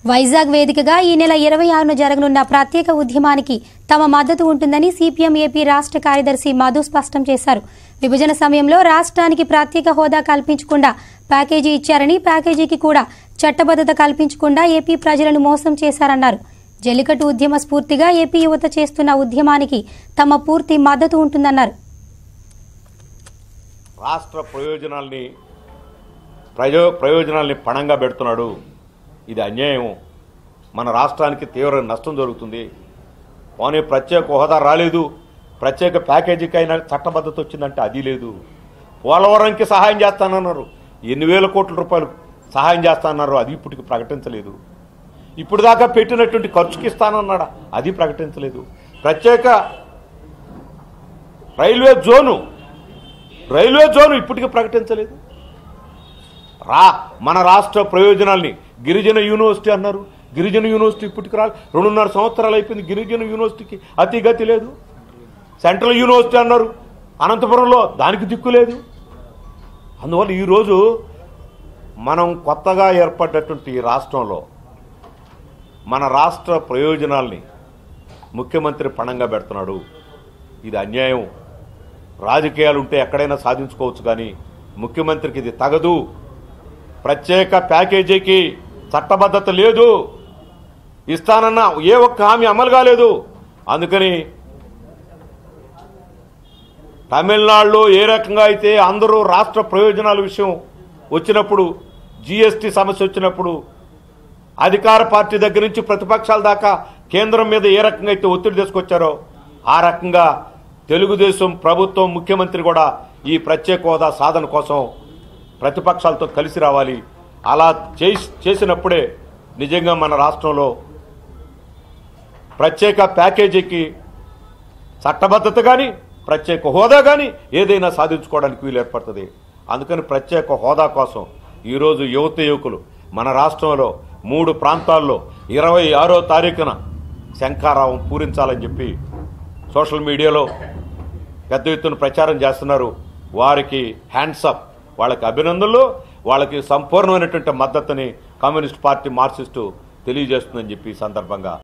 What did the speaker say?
వైజాగ్ వేదికగా ఈ నెల ఇరవై ఆరున జరగనున్న ప్రత్యేక ఉద్యమానికి తమ మద్దతు ఉంటుందని సిపిఎం ఏపీ రాష్ట్ర కార్యదర్శి మధు స్పష్టం చేశారు విభజన సమయంలో రాష్ట్రానికి ప్రత్యేక హోదా కల్పించకుండా ప్యాకేజీ ఇచ్చారని ప్యాకేజీకి కూడా చట్టబద్ధత కల్పించకుండా ఏపీ ప్రజలను మోసం చేశారన్నారు జల్లికట్టు ఉద్యమ స్ఫూర్తిగా ఏపీ యువత చేస్తున్న ఉద్యమానికి తమ పూర్తి మద్దతు ఉంటుందన్నారు రాష్ట్ర ప్రయోజనాల్ని ప్రజో ప్రయోజనాల్ని పణంగా పెడుతున్నాడు ఇది అన్యాయం మన రాష్ట్రానికి తీవ్ర నష్టం జరుగుతుంది పోనీ ప్రత్యేక హోదా రాలేదు ప్రత్యేక ప్యాకేజీకైనా చట్టబద్ధత వచ్చిందంటే అది లేదు పోలవరంకి సహాయం చేస్తానన్నారు ఎన్ని వేల కోట్ల రూపాయలు సహాయం చేస్తానన్నారు అది ఇప్పటికి ప్రకటించలేదు ఇప్పుడు దాకా పెట్టినటువంటి ఖర్చుకి ఇస్తానన్నాడా అది ప్రకటించలేదు ప్రత్యేక రైల్వే జోను రైల్వే జోన్ ఇప్పటికీ ప్రకటించలేదు రా మన రాష్ట్ర ప్రయోజనాల్ని గిరిజన యూనివర్సిటీ అన్నారు గిరిజన యూనివర్సిటీ ఇప్పటికి రా రెండున్నర సంవత్సరాలు అయిపోయింది గిరిజన యూనివర్సిటీకి అతి గతి లేదు సెంట్రల్ యూనివర్సిటీ అన్నారు అనంతపురంలో దానికి దిక్కు లేదు అందువల్ల ఈరోజు మనం కొత్తగా ఏర్పడ్డటువంటి ఈ రాష్ట్రంలో మన రాష్ట్ర ప్రయోజనాల్ని ముఖ్యమంత్రి పణంగా పెడుతున్నాడు ఇది అన్యాయం రాజకీయాలు ఉంటే ఎక్కడైనా సాధించుకోవచ్చు కానీ ముఖ్యమంత్రికి ఇది తగదు ప్రత్యేక ప్యాకేజీకి చట్టబద్ధత లేదు ఇస్తానన్న ఏ ఒక్క హామీ అమలు కాలేదు అందుకని తమిళనాడులో ఏ రకంగా అయితే అందరూ రాష్ట్ర ప్రయోజనాల విషయం వచ్చినప్పుడు జీఎస్టీ సమస్య వచ్చినప్పుడు అధికార పార్టీ దగ్గర నుంచి ప్రతిపక్షాల దాకా కేంద్రం మీద ఏ రకంగా అయితే ఒత్తిడి తీసుకొచ్చారో ఆ రకంగా తెలుగుదేశం ప్రభుత్వం ముఖ్యమంత్రి కూడా ఈ ప్రత్యేక హోదా సాధన కోసం ప్రతిపక్షాలతో కలిసి రావాలి అలా చేసి చేసినప్పుడే నిజంగా మన రాష్ట్రంలో ప్రత్యేక ప్యాకేజీకి చట్టబద్ధత కానీ ప్రత్యేక హోదా కానీ ఏదైనా సాధించుకోవడానికి వీలు ఏర్పడుతుంది అందుకని ప్రత్యేక హోదా కోసం ఈరోజు యువత యువకులు మన రాష్ట్రంలో మూడు ప్రాంతాల్లో ఇరవై ఆరో తారీఖున శంఖారావం పూరించాలని చెప్పి సోషల్ మీడియాలో పెద్ద ఎత్తున ప్రచారం చేస్తున్నారు వారికి హ్యాండ్సప్ వాళ్ళకి అభినందనలు వాళ్ళకి సంపూర్ణమైనటువంటి మద్దతుని కమ్యూనిస్ట్ పార్టీ మార్క్సిస్టు తెలియజేస్తుందని చెప్పి ఈ సందర్భంగా